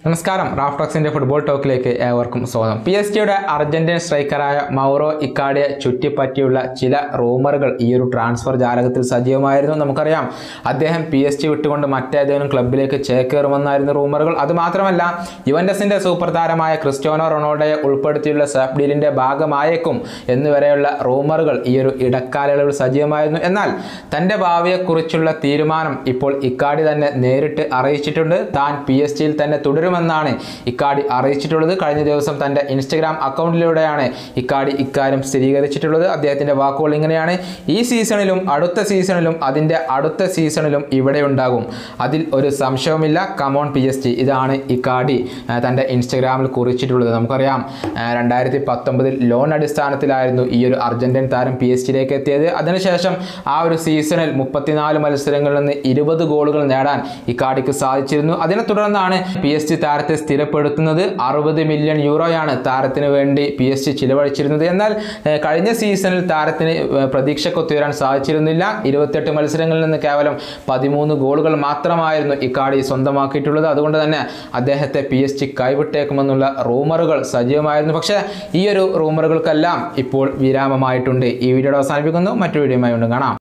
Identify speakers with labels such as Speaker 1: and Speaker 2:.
Speaker 1: നമസ്കാരം റാഫ്റ്റോക്സിന്റെ ഫുട്ബോൾ ടോക്കിലേക്ക് ഏവർക്കും സ്വാഗതം പി എസ് ജിയുടെ അർജന്റീൻ സ്ട്രൈക്കറായ മൗറോ ഇക്കാഡിയെ ചുറ്റിപ്പറ്റിയുള്ള ചില റൂമറുകൾ ഈ ഒരു ട്രാൻസ്ഫർ ജാലകത്തിൽ സജീവമായിരുന്നു നമുക്കറിയാം അദ്ദേഹം പി എസ് ജി വിട്ടുകൊണ്ട് മറ്റേതെങ്കിലും ക്ലബിലേക്ക് ചേക്കേറുമെന്നായിരുന്നു റൂമറുകൾ അതുമാത്രമല്ല യുവൻഡസിന്റെ സൂപ്പർ താരമായ ക്രിസ്റ്റ്യാനോ റൊണാൾഡോയെ ഉൾപ്പെടുത്തിയുള്ള സാഫ് ഡീലിന്റെ ഭാഗമായേക്കും എന്നുവരെയുള്ള റൂമറുകൾ ഈ ഒരു ഇടക്കാലയളവിൽ സജീവമായിരുന്നു എന്നാൽ തന്റെ ഭാവിയെക്കുറിച്ചുള്ള തീരുമാനം ഇപ്പോൾ ഇക്കാഡി തന്നെ നേരിട്ട് അറിയിച്ചിട്ടുണ്ട് താൻ പി എസ് ജിയിൽ തന്നെ തുടരുമെന്നാണ് ഇക്കാഡി അറിയിച്ചിട്ടുള്ളത് കഴിഞ്ഞ ദിവസം തന്റെ ഇൻസ്റ്റഗ്രാം അക്കൗണ്ടിലൂടെയാണ് ഇക്കാഡി ഇക്കാര്യം സ്ഥിരീകരിച്ചിട്ടുള്ളത് അദ്ദേഹത്തിന്റെ വാക്കുകൾ ഇങ്ങനെയാണ് ഈ സീസണിലും അടുത്ത സീസണിലും അതിന്റെ അടുത്ത സീസണിലും ഇവിടെ ഉണ്ടാകും അതിൽ ഒരു സംശയവുമില്ല കമോൺ പി എസ് ജി ഇതാണ് ഇക്കാഡി ആ, തന്റെ ഇൻസ്റ്റഗ്രാമിൽ കുറിച്ചിട്ടുള്ളത് നമുക്കറിയാം ആ, രണ്ടായിരത്തി പത്തൊമ്പതിൽ ലോൺ അടിസ്ഥാനത്തിലായിരുന്നു ഈ ഒരു അർജന്റീൻ താരം പി എസ് ജിയിലേക്ക് എത്തിയത് അതിനുശേഷം ആ ഒരു സീസണിൽ മുപ്പത്തിനാല് മത്സരങ്ങളിൽ നിന്ന് ഇരുപത് ഗോളുകൾ നേടാൻ ഇക്കാഡിക്ക് സാധിച്ചിരുന്നു അതിനെ തുടർന്നാണ് പി എസ് ജി താരത്തെ സ്ഥിരപ്പെടുത്തുന്നത് അറുപത് മില്യൺ യൂറോയാണ് താരത്തിന് വേണ്ടി പി എസ് ജി ചിലവഴിച്ചിരുന്നത് എന്നാൽ ഏഹ്, കഴിഞ്ഞ സീസണിൽ താരത്തിന് ഏഹ്, പ്രതീക്ഷക്കൊത്തുയരാൻ സാധിച്ചിരുന്നില്ല ഇരുപത്തെട്ട് മത്സരങ്ങളിൽ നിന്ന് കേവലം പതിമൂന്ന് ഗോളുകൾ മാത്രമായിരുന്നു ഇക്കാഡി സ്വന്തമാക്കിയിട്ടുള്ളത് അതുകൊണ്ട് തന്നെ അദ്ദേഹത്തെ പി എസ് ജി കൈവിട്ടേക്കുമെന്നുള്ള റൂമറുകൾ സജീവമായിരുന്നു പക്ഷേ ഈ ഒരു റൂമറുകൾക്കെല്ലാം ഇപ്പോൾ വിരാമമായിട്ടുണ്ട് ഈ വീഡിയോ അവസാനിപ്പിക്കുന്നു മറ്റു വീഡിയോയുമായി വീണ്ടും കാണാം